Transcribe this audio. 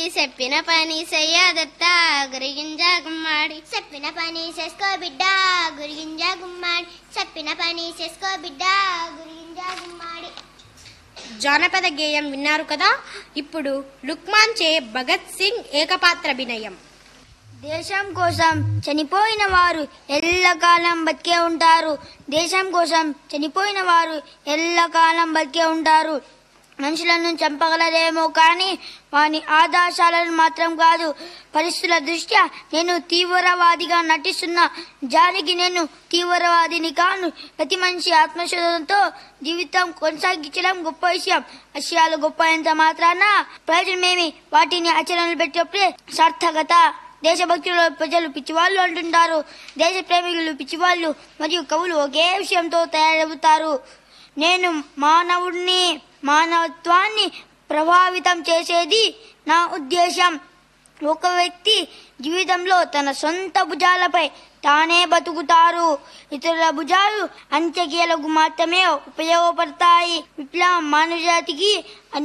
చెప్పిన పని చెయ్యదత్త గురిగింజ గుమ్మాడి చెప్పిన పని చేసుకో బిడ్డ గురిగింజ గుమ్మాడి చెప్పిన పని చేసుకో బిడ్డ గురిగింజ గుమ్మాడి జానపద గేయం విన్నారు కదా ఇప్పుడు లుక్మాన్ చే భగత్ సింగ్ ఏకపాత్రాభినయం దేశం కోసం చనిపోయిన వారు ఎల్లకాలం బతికే ఉంటారు దేశం కోసం చనిపోయిన వారు ఎల్లకాలం బతికే ఉంటారు మనుషులను చంపగలరేమో కానీ వాని ఆదర్శాలను మాత్రం కాదు పరిస్థితుల దృష్ట్యా నేను తీవ్రవాదిగా నటిస్తున్న జానికి నేను తీవ్రవాదిని కాను ప్రతి మనిషి ఆత్మశోధనతో జీవితం కొనసాగించడం గొప్ప విషయం విషయాలు గొప్ప ఎంత మాత్రాన ప్రయోజనమేమి వాటిని ఆచరణలు పెట్టినప్పుడే సార్థకత దేశభక్తులు ప్రజలు పిచ్చివాళ్ళు అంటుంటారు దేశ ప్రేమికులు పిచ్చివాళ్ళు మరియు కవులు ఒకే విషయంతో తయారవుతారు నేను మానవుడిని మానవత్వాన్ని ప్రభావితం చేసేది నా ఉద్దేశం ఒక వ్యక్తి జీవితంలో తన సొంత భుజాలపై తానే బతుకుతారు ఇతరుల భుజాలు అంత్యక్రియలకు మాత్రమే ఉపయోగపడతాయి విప్లవం మానవజాతికి